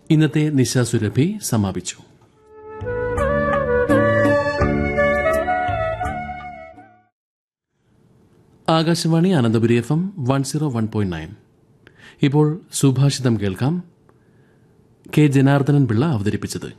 ഇന്നത്തെ നിശാസുരഭി സമാപിച്ചു Akashvani Ananthapuri F M one zero one point nine ഇപ്പോൾ സുഭാഷിതം കേൾക്കാം കെ ജനാർദ്ദനൻ പിള്ള അവതരിപ്പിച്ചത്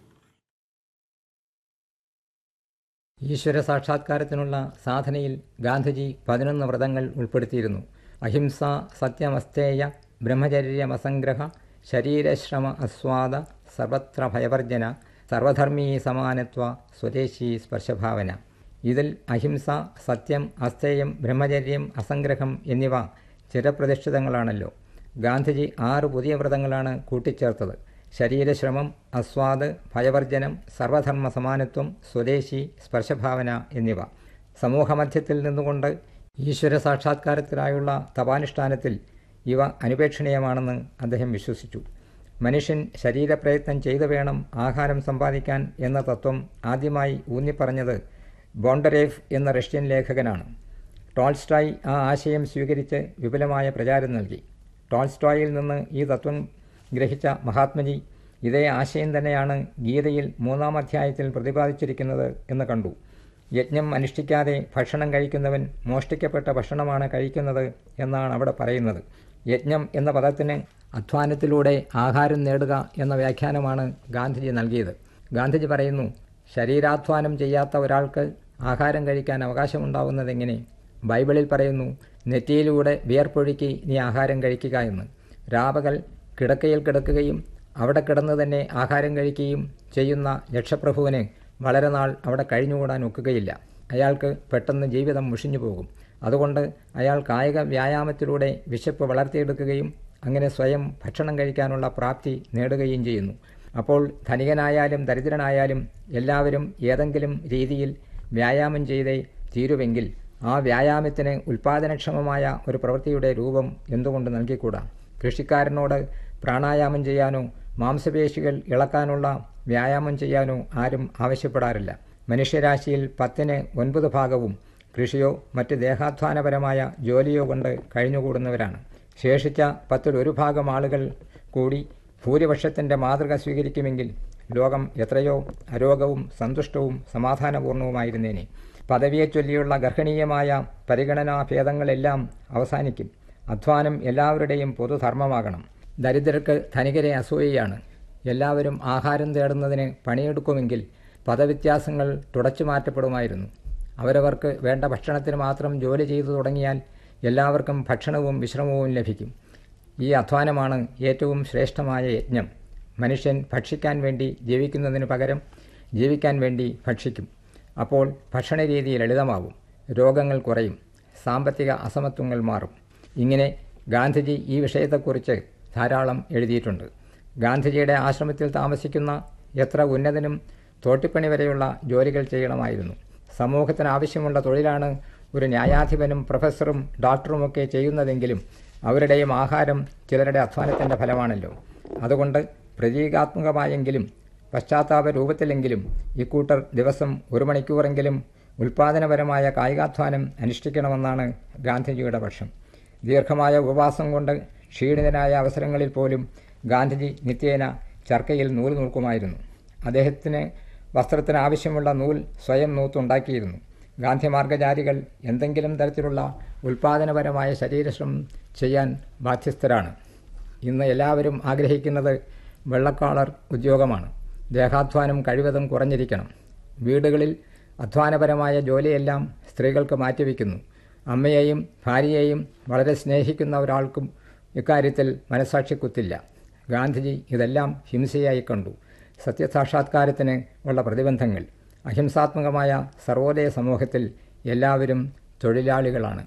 ഈശ്വര സാക്ഷാത്കാരത്തിനുള്ള സാധനയിൽ ഗാന്ധിജി പതിനൊന്ന് വ്രതങ്ങൾ ഉൾപ്പെടുത്തിയിരുന്നു അഹിംസ സത്യമസ്തേയ ബ്രഹ്മചര്യമസംഗ്രഹ ശരീരശ്രമ അസ്വാദ സർവത്ര ഭയവർജന സർവധർമ്മീ സമാനത്വ സ്വദേശി സ്പർശഭാവന ഇതിൽ അഹിംസ സത്യം അസ്തേയം ബ്രഹ്മചര്യം അസംഗ്രഹം എന്നിവ ചിരപ്രതിഷ്ഠിതങ്ങളാണല്ലോ ഗാന്ധിജി ആറ് പുതിയ വ്രതങ്ങളാണ് കൂട്ടിച്ചേർത്തത് ശരീരശ്രമം അസ്വാദ് ഭയവർജനം സർവധർമ്മ സമാനത്വം സ്വദേശി സ്പർശഭാവന എന്നിവ സമൂഹമധ്യത്തിൽ നിന്നുകൊണ്ട് ഈശ്വര സാക്ഷാത്കാരത്തിനായുള്ള തപാനുഷ്ഠാനത്തിൽ ഇവ അനുപേക്ഷണീയമാണെന്ന് അദ്ദേഹം വിശ്വസിച്ചു മനുഷ്യൻ ശരീരപ്രയത്നം ചെയ്തു വേണം ആഹാരം സമ്പാദിക്കാൻ എന്ന തത്വം ആദ്യമായി ഊന്നിപ്പറഞ്ഞത് ബോണ്ടരേഫ് എന്ന റഷ്യൻ ലേഖകനാണ് ടോൾസ്റ്റായ് ആ ആശയം സ്വീകരിച്ച് വിപുലമായ പ്രചാരം നൽകി ടോൾസ്റ്റോയിൽ നിന്ന് ഈ തത്വം ഗ്രഹിച്ച മഹാത്മജി ഇതേ ആശയം തന്നെയാണ് ഗീതയിൽ മൂന്നാം അധ്യായത്തിൽ പ്രതിപാദിച്ചിരിക്കുന്നത് എന്ന് കണ്ടു യജ്ഞം അനുഷ്ഠിക്കാതെ ഭക്ഷണം കഴിക്കുന്നവൻ മോഷ്ടിക്കപ്പെട്ട ഭക്ഷണമാണ് കഴിക്കുന്നത് എന്നാണ് അവിടെ പറയുന്നത് യജ്ഞം എന്ന പദത്തിന് അധ്വാനത്തിലൂടെ ആഹാരം നേടുക എന്ന വ്യാഖ്യാനമാണ് ഗാന്ധിജി നൽകിയത് ഗാന്ധിജി പറയുന്നു ശരീരാധ്വാനം ചെയ്യാത്ത ഒരാൾക്ക് ആഹാരം കഴിക്കാൻ അവകാശമുണ്ടാവുന്നതെങ്ങനെ ബൈബിളിൽ പറയുന്നു നെറ്റിയിലൂടെ വിയർപ്പൊഴുക്കി നീ ആഹാരം കഴിക്കുക എന്ന് രാപകൽ കിടക്കയിൽ കിടക്കുകയും അവിടെ കിടന്ന് തന്നെ ആഹാരം കഴിക്കുകയും ചെയ്യുന്ന ലക്ഷപ്രഭുവിന് വളരെ നാൾ അവിടെ കഴിഞ്ഞുകൂടാൻ ഒക്കുകയില്ല അയാൾക്ക് പെട്ടെന്ന് ജീവിതം മുഷിഞ്ഞു പോകും അതുകൊണ്ട് അയാൾ കായിക വ്യായാമത്തിലൂടെ വിശപ്പ് വളർത്തിയെടുക്കുകയും അങ്ങനെ സ്വയം ഭക്ഷണം കഴിക്കാനുള്ള പ്രാപ്തി നേടുകയും ചെയ്യുന്നു അപ്പോൾ ധനികനായാലും ദരിദ്രനായാലും എല്ലാവരും ഏതെങ്കിലും രീതിയിൽ വ്യായാമം ചെയ്തേ തീരുവെങ്കിൽ ആ വ്യായാമത്തിന് ഉൽപാദനക്ഷമമായ ഒരു പ്രവൃത്തിയുടെ രൂപം എന്തുകൊണ്ട് നൽകിക്കൂടാ കൃഷിക്കാരനോട് പ്രാണായാമം ചെയ്യാനോ മാംസപേശികൾ ഇളക്കാനുള്ള വ്യായാമം ചെയ്യാനോ ആരും ആവശ്യപ്പെടാറില്ല മനുഷ്യരാശിയിൽ പത്തിന് ഒൻപത് ഭാഗവും കൃഷിയോ മറ്റ് ദേഹാധ്വാനപരമായ ജോലിയോ കൊണ്ട് കഴിഞ്ഞുകൂടുന്നവരാണ് ശേഷിച്ച പത്തിൽ ഒരു ഭാഗം ആളുകൾ കൂടി ഭൂരിപക്ഷത്തിൻ്റെ മാതൃക സ്വീകരിക്കുമെങ്കിൽ ലോകം എത്രയോ അരോഗവും സന്തുഷ്ടവും സമാധാനപൂർണവുമായിരുന്നേനെ പദവിയെ ചൊല്ലിയുള്ള ഗർഹണീയമായ പരിഗണനാ ഭേദങ്ങളെല്ലാം അവസാനിക്കും അധ്വാനം എല്ലാവരുടെയും പൊതുധർമ്മമാകണം ദരിദ്രർക്ക് ധനികരെ അസൂയയാണ് എല്ലാവരും ആഹാരം തേടുന്നതിന് പണിയെടുക്കുമെങ്കിൽ പദവ്യത്യാസങ്ങൾ തുടച്ചു മാറ്റപ്പെടുമായിരുന്നു അവരവർക്ക് വേണ്ട ഭക്ഷണത്തിന് മാത്രം ജോലി ചെയ്തു തുടങ്ങിയാൽ എല്ലാവർക്കും ഭക്ഷണവും വിശ്രമവും ലഭിക്കും ഈ അധ്വാനമാണ് ഏറ്റവും ശ്രേഷ്ഠമായ യജ്ഞം മനുഷ്യൻ ഭക്ഷിക്കാൻ വേണ്ടി ജീവിക്കുന്നതിന് പകരം ജീവിക്കാൻ വേണ്ടി ഭക്ഷിക്കും അപ്പോൾ ഭക്ഷണരീതി ലളിതമാവും രോഗങ്ങൾ കുറയും സാമ്പത്തിക അസമത്വങ്ങൾ മാറും ഇങ്ങനെ ഗാന്ധിജി ഈ വിഷയത്തെക്കുറിച്ച് ധാരാളം എഴുതിയിട്ടുണ്ട് ഗാന്ധിജിയുടെ ആശ്രമത്തിൽ താമസിക്കുന്ന എത്ര ഉന്നതനും തോട്ടിപ്പണി വരെയുള്ള ജോലികൾ ചെയ്യണമായിരുന്നു സമൂഹത്തിന് ആവശ്യമുള്ള തൊഴിലാണ് ഒരു ന്യായാധിപനും പ്രൊഫസറും ഡോക്ടറുമൊക്കെ ചെയ്യുന്നതെങ്കിലും അവരുടെയും ആഹാരം ചിലരുടെ അധ്വാനത്തിൻ്റെ ഫലമാണല്ലോ അതുകൊണ്ട് പ്രതീകാത്മകമായെങ്കിലും പശ്ചാത്താപ രൂപത്തിലെങ്കിലും ഇക്കൂട്ടർ ദിവസം ഒരു മണിക്കൂറെങ്കിലും ഉൽപാദനപരമായ കായികാധ്വാനം അനുഷ്ഠിക്കണമെന്നാണ് ഗാന്ധിജിയുടെ പക്ഷം ദീർഘമായ ഉപവാസം കൊണ്ട് ക്ഷീണിതനായ അവസരങ്ങളിൽ പോലും ഗാന്ധിജി നിത്യേന ചർക്കയിൽ നൂൽ നൂൽക്കുമായിരുന്നു അദ്ദേഹത്തിന് വസ്ത്രത്തിന് ആവശ്യമുള്ള നൂൽ സ്വയം നൂത്തുണ്ടാക്കിയിരുന്നു ഗാന്ധി മാർഗജാരികൾ എന്തെങ്കിലും തരത്തിലുള്ള ഉൽപാദനപരമായ ശരീരശ്രമം ചെയ്യാൻ ബാധ്യസ്ഥരാണ് ഇന്ന് എല്ലാവരും ആഗ്രഹിക്കുന്നത് വെള്ളക്കാളർ ഉദ്യോഗമാണ് ദേഹാധ്വാനം കഴിവതും കുറഞ്ഞിരിക്കണം വീടുകളിൽ അധ്വാനപരമായ ജോലിയെല്ലാം സ്ത്രീകൾക്ക് മാറ്റിവെക്കുന്നു അമ്മയെയും ഭാര്യയെയും വളരെ സ്നേഹിക്കുന്ന ഒരാൾക്കും ഇക്കാര്യത്തിൽ മനസാക്ഷി കുത്തില്ല ഗാന്ധിജി ഇതെല്ലാം ഹിംസയായി കണ്ടു സത്യസാക്ഷാത്കാരത്തിന് ഉള്ള പ്രതിബന്ധങ്ങൾ അഹിംസാത്മകമായ സർവോദയ സമൂഹത്തിൽ എല്ലാവരും തൊഴിലാളികളാണ്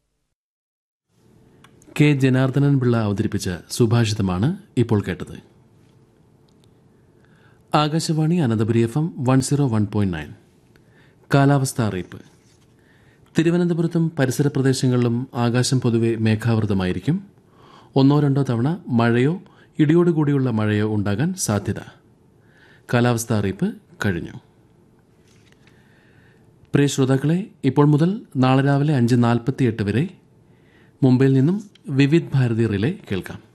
കെ ജനാർദ്ദനൻ പിള്ള അവതരിപ്പിച്ച സുഭാഷിതമാണ് ഇപ്പോൾ കേട്ടത് Akashvani Ananthapuri F M one zero one point nine കാലാവസ്ഥ അറിയിപ്പ് തിരുവനന്തപുരത്തും പരിസര പ്രദേശങ്ങളിലും ആകാശം പൊതുവെ മേഘാവൃതമായിരിക്കും ഒന്നോ രണ്ടോ തവണ മഴയോ ഇടിയോടുകൂടിയുള്ള മഴയോ ഉണ്ടാകാൻ സാധ്യത കാലാവസ്ഥ അറിയിപ്പ് കഴിഞ്ഞു പ്രിയ ശ്രോതാക്കളെ ഇപ്പോൾ മുതൽ നാളെ രാവിലെ അഞ്ച് നാൽപ്പത്തിയെട്ട് വരെ മുംബൈയിൽ നിന്നും വിവിധ് ഭാരതി റിലേ കേൾക്കാം